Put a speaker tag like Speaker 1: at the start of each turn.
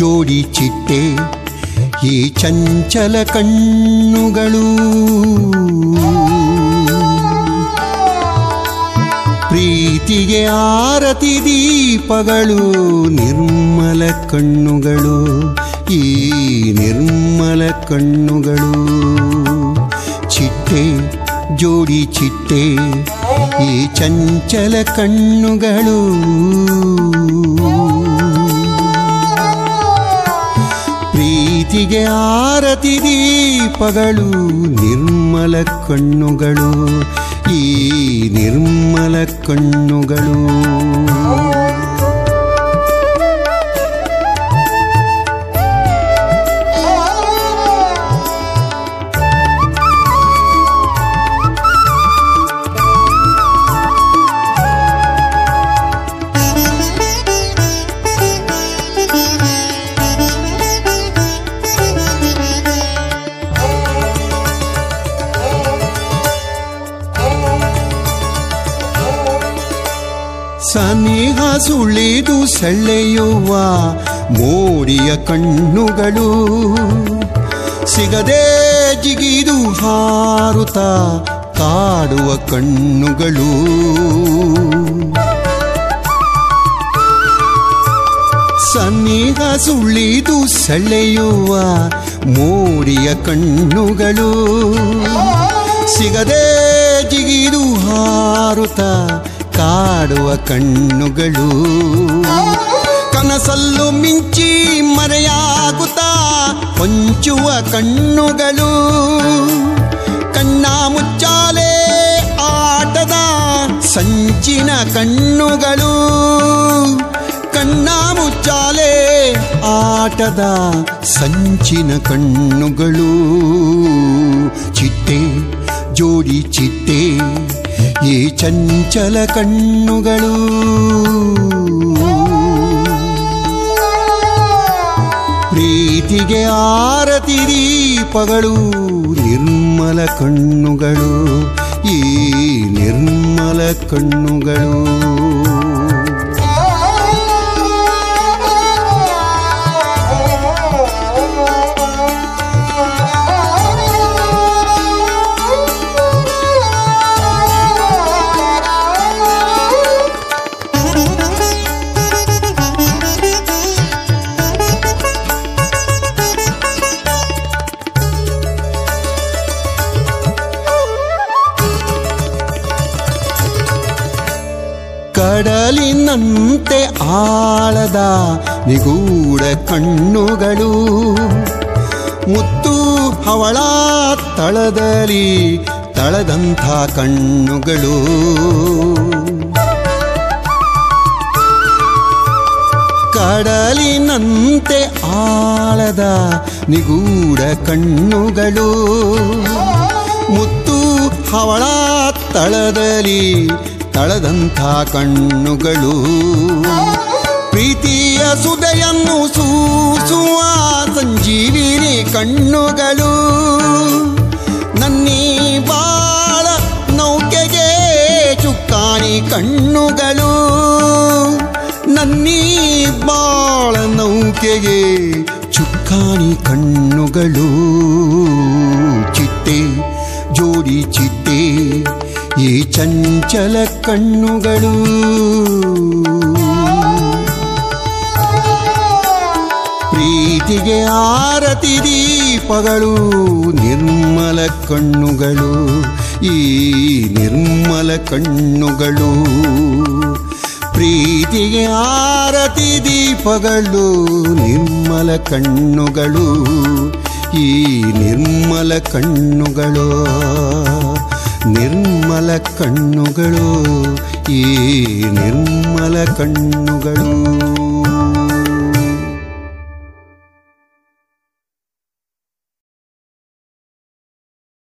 Speaker 1: ಜೋಡಿ ಚಿಟ್ಟೆ ಈ ಚಂಚಲ ಕಣ್ಣುಗಳು ಪ್ರೀತಿಗೆ ಆರತಿ ದೀಪಗಳು ನಿರ್ಮಲ ಕಣ್ಣುಗಳು ಈ ನಿರ್ಮಲ ಕಣ್ಣುಗಳು ಚಿಟ್ಟೆ ಜೋಡಿ ಚಿಟ್ಟೆ ಈ ಚಂಚಲ ಕಣ್ಣುಗಳು ಪ್ರೀತಿಗೆ ಆರತಿ ದೀಪಗಳು ನಿರ್ಮಲ ಕಣ್ಣುಗಳು ಈ ನಿರ್ಮಲ ಕಣ್ಣುಗಳು ಸನಿಹ ಸುಳಿದು ಸೆಳೆಯುವ ಮೋಡಿಯ ಕಣ್ಣುಗಳು ಸಿಗದೆ ಜಿಗಿದು ಹಾರುತ್ತ ಕಾಡುವ ಕಣ್ಣುಗಳು ಸನ್ನಿಹ ಸುಳಿದು ಸೆಳೆಯುವ ಮೋಡಿಯ ಕಣ್ಣುಗಳು ಸಿಗದೆ ಜಿಗಿದು ಹಾರುತ್ತ ಕಾಡುವ ಕಣ್ಣುಗಳು ಕನಸಲ್ಲು ಮಿಂಚಿ ಮರೆಯಾಗುತ್ತಾ ಹೊಂಚುವ ಕಣ್ಣುಗಳು ಕಣ್ಣ ಮುಚ್ಚಾಲೆ ಆಟದ ಸಂಚಿನ ಕಣ್ಣುಗಳು ಕಣ್ಣ ಮುಚ್ಚಾಲೆ ಆಟದ ಸಂಚಿನ ಕಣ್ಣುಗಳು ಚಿಟ್ಟೆ ಜೋಡಿ ಚಿಟ್ಟೆ ಈ ಚಂಚಲ ಕಣ್ಣುಗಳು ಪ್ರೀತಿಗೆ ಆರತಿ ದೀಪಗಳು ನಿರ್ಮಲ ಕಣ್ಣುಗಳು ಈ ನಿರ್ಮಲ ಕಣ್ಣುಗಳು ಕಡಲಿನಂತೆ ಆಳದ ನಿಗೂಢ ಕಣ್ಣುಗಳು ಮುತ್ತು ಹವಳ ತಳದಲ್ಲಿ ತಳದಂಥ ಕಣ್ಣುಗಳು ಕಡಲಿನಂತೆ ಆಳದ ನಿಗೂಢ ಕಣ್ಣುಗಳು ಮುತ್ತು ಹವಳ ತಳದಲ್ಲಿ ತಳದಂಥ ಕಣ್ಣುಗಳು ಪ್ರೀತಿಯ ಸುದೆಯನ್ನು ಸೂಸುವ ಸಂಜೀವಿನಿ ಕಣ್ಣುಗಳು ನನ್ನೀ ಬಾಳ ನೌಕೆಗೆ ಚುಕ್ಕಾಣಿ ಕಣ್ಣುಗಳು ನನ್ನೀ ಬಾಳ ನೌಕೆಗೆ ಚುಕ್ಕಾಣಿ ಕಣ್ಣುಗಳು ಚಿಟ್ಟೆ ಜೋಡಿ ಚಿಟ್ಟೆ ಈ ಚಂಚಲ ಕಣ್ಣುಗಳು ಪ್ರೀತಿಗೆ ಆರತಿ ದೀಪಗಳು ನಿರ್ಮಲ ಕಣ್ಣುಗಳು ಈ ನಿರ್ಮಲ ಕಣ್ಣುಗಳು ಪ್ರೀತಿಗೆ ಆರತಿ ದೀಪಗಳು ನಿರ್ಮಲ ಕಣ್ಣುಗಳು ಈ ನಿರ್ಮಲ ಕಣ್ಣುಗಳು ನಿರ್ಮಲ ಕಣ್ಣುಗಳು ಈ ನಿರ್ಮಲ ಕಣ್ಣುಗಳು